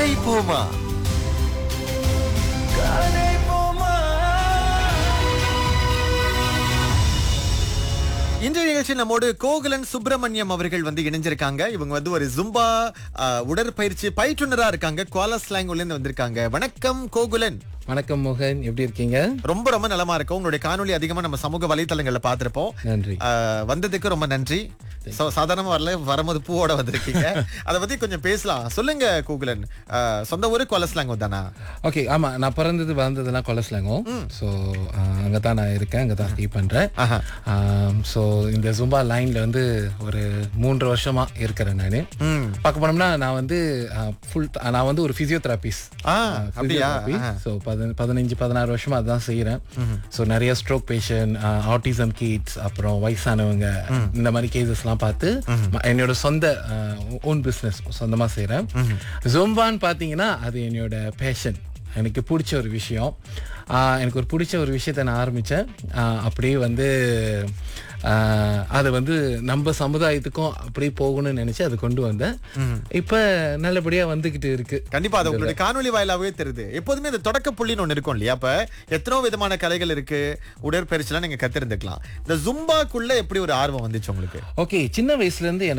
கடை போமா கடை போமா இன்றைய நிகழ்ச்சி நம்மோடு கோகுலன் சுப்பிரமணியம் அவர்கள் வந்து இணைஞ்சிருக்காங்க இவங்க வந்து ஒரு ஜும்பா ஆ, உடற்பயிற்சி பயிற்றுனரா இருக்காங்க குவாலஸ்லாங்குல இருந்து வந்திருக்காங்க வணக்கம் கோகுலன் வணக்கம் மோகன் எப்படி இருக்கீங்க ரொம்ப ரொம்ப நலமா இருக்கும் உங்களுடைய காணொளி அதிகமா நம்ம சமூக வலைத்தளங்கள்ல பார்த்திருப்போம் நன்றி ஆ, வந்ததுக்கு ரொம்ப நன்றி சோ சாதாரணமா வரல வரும்போது பூவோட வந்திருக்கீங்க அத பத்தி கொஞ்சம் பேசலாம் சொல்லுங்க கோகுலன் ஆ, சொந்த ஊரு குவாலஸ்லாங் தானா ஓகே ஆமா நான் பிறந்தது வளர்ந்ததெல்லாம் கொலஸ்லாங்கோ ஸோ அங்கே தான் நான் இருக்கேன் அங்கே தான் ஸ்டே பண்ணுறேன் ஆஹா. ஸோ இந்த ஜும்பா லைனில் வந்து ஒரு மூன்று வருஷமா இருக்கிறேன் நான் ம். பார்க்க போனோம்னா நான் வந்து ஃபுல் நான் வந்து ஒரு ஃபிசியோதெரபிஸ்ட் ஆ அப்படியா ஸோ பதினஞ்சு பதினாறு வருஷமா அதான் செய்கிறேன் ஸோ நிறைய ஸ்ட்ரோக் பேஷண்ட் ஆட்டிசம் கிட்ஸ் அப்புறம் வயசானவங்க இந்த மாதிரி கேசஸ்லாம் பார்த்து ம- என்னோட சொந்த ஓன் பிஸ்னஸ் சொந்தமா செய்கிறேன் ஜோம்பான்னு பார்த்தீங்கன்னா அது என்னோட பேஷன் எனக்கு பிடிச்ச ஒரு விஷயம் ஆஹ் எனக்கு ஒரு பிடிச்ச ஒரு விஷயத்தை நான் ஆரம்பித்தேன் அப்படியே வந்து ஆஹ் அது வந்து நம்ம சமுதாயத்துக்கும் அப்படியே போகணும்னு நினைச்சு அது கொண்டு வந்தேன் இப்போ நல்லபடியா வந்துகிட்டு இருக்கு கண்டிப்பா அது உங்களுடைய காணொலி வாயிலாவே தெரியுது எப்போதுமே இந்த தொடக்க புள்ளின்னு ஒண்ணு இருக்கும் இல்லையா அப்ப எத்தனோ விதமான கலைகள் இருக்கு உடற்பயிற்சிலாம் நீங்க கத்திருந்துக்கலாம் இந்த ஜும்பாக்குள்ள எப்படி ஒரு ஆர்வம் வந்துச்சு உங்களுக்கு ஓகே சின்ன வயசுல இருந்து எனக்கு